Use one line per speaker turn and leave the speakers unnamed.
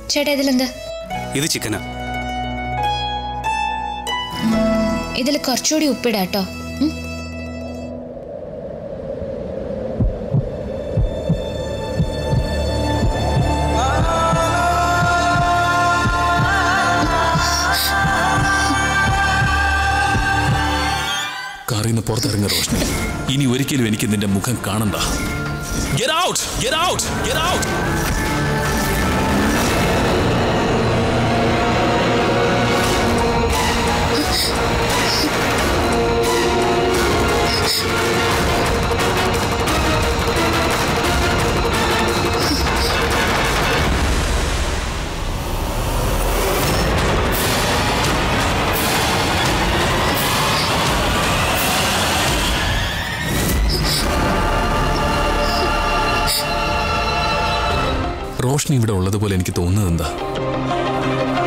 ചേട്ടാ ഇതിലെന്താ
ഇത് ചിക്കനാ
ഇതിൽ കുറച്ചുകൂടി ഉപ്പിടാട്ടോ ഉം.
കാറിൽ നിന്ന് പുറത്തിറങ്ങി റോഷ്നി ഇനി ഒരിക്കലും എനിക്ക് നിന്റെ മുഖം കാണണ്ട Get out! Get out! Get out! Roshni ഇവിടെ ഉള്ളതുപോലെ എനിക്ക് തോന്നുന്നത് എന്താ